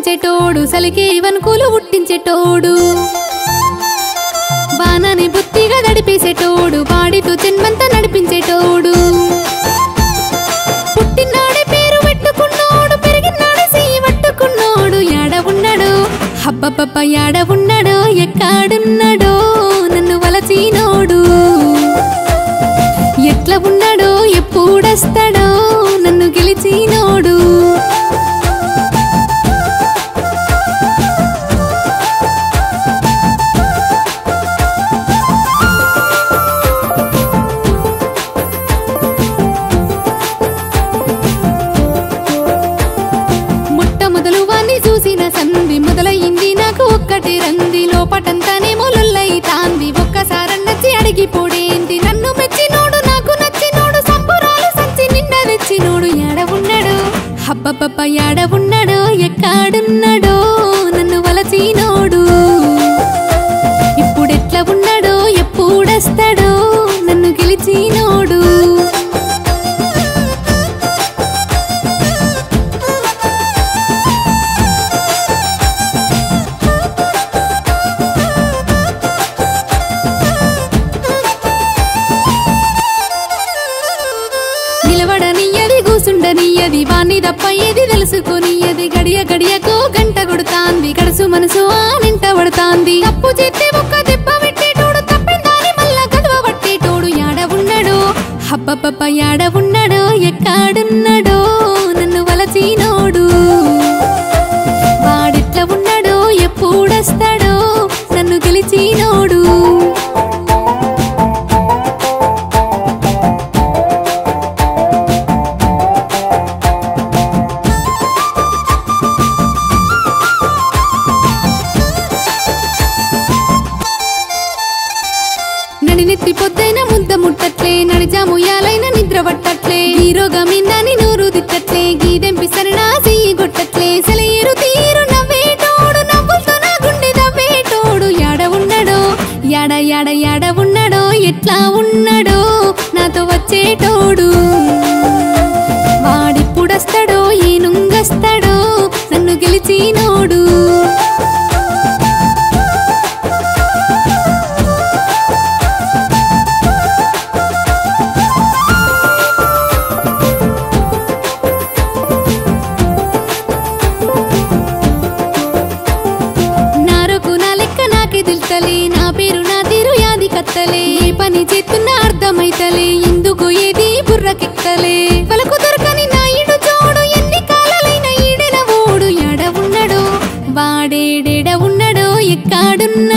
నడిపించేటోడు సలికే వనుకులు పుట్టించేటోడు బాణాన్ని బుత్తిగా నడిపేసేటోడు బాడితో జన్మంతా నడిపించేటోడు పుట్టినాడే పేరు పెట్టుకున్నోడు పెరిగినాడే చెయ్యి పట్టుకున్నోడు యాడ ఉన్నాడు హబ్బబ్బబ్బ యాడ ఉన్నాడో ఎక్కడున్నాడో నన్ను వలచినోడు ఎట్లా ఉన్నాడో ఎప్పుడొస్తాడో నన్ను గెలిచినోడు ముట్ట మొదలు వాణ్ణి చూసిన సంధి మొదలయ్యింది నాకు ఒక్కటి రంది లోపటంతానే మొలల్లైతాంది ఒక్కసారన్నచ్చి అడిగిపోడేంటి నన్ను మెచ్చినోడు నాకు నచ్చినోడు సంబురాలు సంచి నిన్న తెచ్చినోడు ఎడ ఉన్నాడు హబ్బబ్బబ్బ ఎడ ఉన్నాడో ఎక్కడున్నాడో నన్ను వలచినోడు ఇప్పుడెట్లా ఉన్నాడో ఎప్పుడొస్తాడో నన్ను గెలిచినోడు నిలబడనియ్యది కూసుండనియ్యది వాణ్ణి తప్ప ఏది తెలుసుకొనియ్యది గడియ గడియకు గంట కొడుతాంది కడుసు మనసు ఆ నింట పడుతాంది తప్పు చేస్తే ఒక్క దెబ్బ పెట్టేటోడు తప్పిందాని మళ్ళా గదవ పట్టేటోడు యాడ ఉన్నాడు హబ్బబ్బబ్బ యాడ ఉన్నాడో ఎక్కడున్నాడో నన్ను వలచినోడు వాడెట్లా ఉన్నాడో ఎప్పుడొస్తాడో నన్ను గెలిచినోడు నడినెత్తి పొద్దైన ముద్ద ముట్టట్లే నడిజాముయాలైన నిద్ర పట్టట్లే హీరోగా మిందని నూరు దిట్టట్లే గీదెంపి సరనా చెయ్యి కొట్టట్లే సెలయేరు తీరు నవ్వేటోడు నవ్వులతో నా గుండె నవ్వేటోడు యాడ ఉన్నాడో యాడ యాడ యాడ ఉన్నాడో ఎట్లా ఉన్నాడో నాతో వచ్చేటోడు వాడిప్పుడొస్తాడో ఏనుంగొస్తాడో నన్ను గెలిచినోడు నారకు నా లెక్క నాకే తెలుతలే నా పేరు నా తీరు యాది కత్తలే ఏ పని చేస్తున్నా అర్థమైతలే ఎందుకు ఏది బుర్రకెక్కలే పలకు దొరకని నా ఇడు చూడు ఎన్ని కాలాలైన ఈడెన ఓడు ఎడ ఉన్నాడో వాడేడెడ ఉన్నాడో ఎక్కడున్నాడో